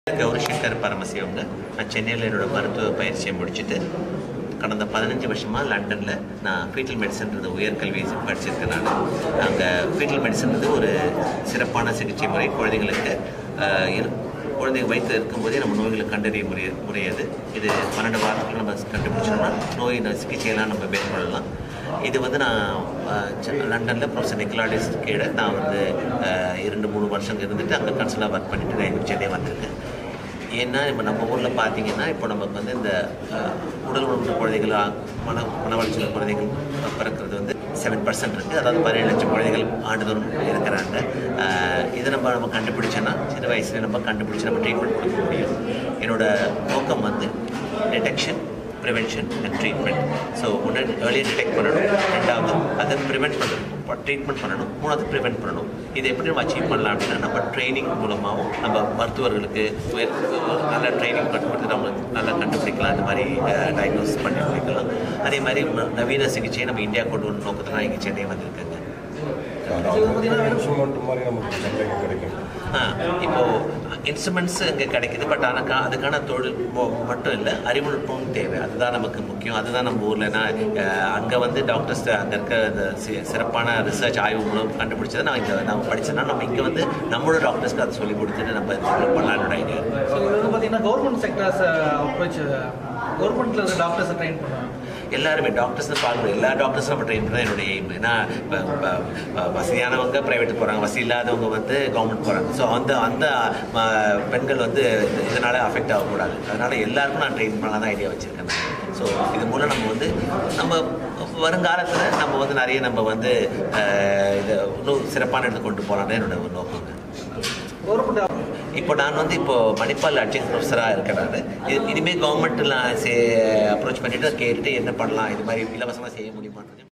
கௌரிசங்கர் பரமசிவங்க நான் சென்னையில் என்னோட மருத்துவ பயிற்சியை முடிச்சுட்டு கடந்த பதினஞ்சு வருஷமாக லண்டனில் நான் ஃபீட்டல் மெடிசன்றது உயர்கல்வி படிச்சிருக்கேன் நான் அங்கே ஃபீட்டல் மெடிசன்றது ஒரு சிறப்பான சிகிச்சை முறை குழந்தைங்களுக்கு ஆஹ், இரு- குழந்தைங்க வயிற்றில் இருக்கும்போதே நம்ம நோய்களை கண்டறிய முறைய முறையாது இது பன்னெண்டு வாரத்துக்குள்ள நம்ம கண்டுபிடிச்சோம்னா நோய் சிகிச்சையெல்லாம் நம்ம மேற்கொள்ளலாம் இது வந்து நான் லண்டனில் ப்ரொஃபஸர் நிக்கலாடிஸ் கீழே நான் வந்து ஆஹ், இரண்டு மூணு வருஷம் இருந்துட்டு அங்கே கன்சலாக ஒர்க் பண்ணிட்டு நான் இங்க சென்னை வந்திருக்கேன் ஏன்னா இப்போ நம்ம ஊரில் பார்த்தீங்கன்னா இப்போ நமக்கு வந்து இந்த ஆஹ், உடல் உணவு குழந்தைகள் ஆ- மன மன வளர்ச்சியில் குழந்தைகள் பிறக்கிறது வந்து செவன் பர்சன்ட் இருக்குது அதாவது பதினேழு லட்சம் குழந்தைகள் ஆண்டுதோறும் இருக்கிறாங்க ஆஹ், இதை நம்ம நம்ம கண்டுபிடிச்சோன்னா சின்ன வயசுல நம்ம கண்டுபிடிச்சு நம்ம ட்ரீட்மெண்ட் கொடுக்க முடியும் என்னோட நோக்கம் வந்து detection prevention and treatment so முன்னாடி ஏர்லியாக டிடெக்ட் பண்ணணும் ரெண்டாவது அதை ப்ரிவென்ட் பண்ணணும் ட்ரீட்மெண்ட் பண்ணணும் மூணாவது ப்ரிவென்ட் பண்ணணும் இது எப்படி நம்ம அச்சீவ் பண்ணலாம் அப்படின்னா நம்ம ட்ரைனிங் மூலமாகவும் நம்ம மருத்துவர்களுக்கு உயர் நல்ல ட்ரைனிங் கொடுத்து நம்ம நல்லா கண்டுபிடிக்கலாம் இந்த மாதிரி டயக்னோஸ் பண்ணி முடிக்கலாம் அதே மாதிரி ந- நவீன சிகிச்சையை நம்ம இந்தியா கொண்டு வர நோக்கத்தில் நான் இங்கே சென்னை வந்திருக்கேங்க இன்ஸ்ட்ருமெண்ட் மாதிரி நமக்கு சந்தைக்கு கிடைக்கும் ஆ இப்போ இன்ஸ்ட்ருமெண்ட்ஸ் இங்கே கிடைக்குது பட் ஆனால் அதுக்கான தொழில் மொ- மட்டும் இல்லை அறிவுநுட்பமும் தேவை அதுதான் நமக்கு முக்கியம் அதுதான் நம்ம ஊர்லனா அங்கே வந்து டாக்டர்ஸ் அங்கே இருக்க இந்த சி- சிறப்பான ரிசர்ச் ஆய்வு மூலம் கண்டுபிடிச்சதை நான் இங்கே நம்ம படிச்சேன்னா நம்ம இங்கே வந்து நம்மளோட டாக்டர்ஸ்க்கு அதை சொல்லி கொடுத்துட்டு நம்ம டெவலப் பண்ணலாம்னு ஐடியா இருக்கு ஸோ இது வந்து பார்த்தீங்கன்னா கவர்மெண்ட் செக்டர்ஸ் அப்ரோச் கவர்மெண்ட்டில் இருக்க டாக்டர்ஸை ட்ரெயின் பண்ணுவாங்க எல்லாருமே டாக்டர்ஸ்னு பார்க்கணும் எல்லா டாக்டர்ஸும் நம்ம ட்ரெயின் பண்ண என்னுடைய எய்ம் ஏன்னா இப்போ இப்போ, இப்போ வசதியானவங்க ப்ரைவேட்டுக்கு போகிறாங்க வசதி இல்லாதவங்க வந்து கவர்மெண்ட் போகிறாங்க ஸோ அந்த அந்த ம, பெண்கள் வந்து இது- இதனால அஃபெக்ட் ஆகக்கூடாது அதனால எல்லாருக்கும் நான் ட்ரெயின் பண்ணலாம் தான் ஐடியா வச்சுருக்கேன் ஸோ இது மூலம் நம்ம வந்து நம்ம வருங்காலத்தில் நம்ம வந்து நிறைய நம்ம வந்து அஹ், இதை இன்னும் சிறப்பான இடத்துக்கு கொண்டு போகலான்னு என்னோட ஒரு நோக்கங்க கவர்மெண்ட் இப்போ நான் வந்து இப்போ மணிப்பால் அட்ஜெக்ட் ப்ரொஃபஸராக இருக்கேன் நான் இது இனிமேல் கவர்மெண்ட்டில் சே அப்ரோச் பண்ணிட்டு கேட்டுட்டு என்ன பண்ணலாம் இது மாதிரி இலவசமாக செய்ய முடியுமான்னு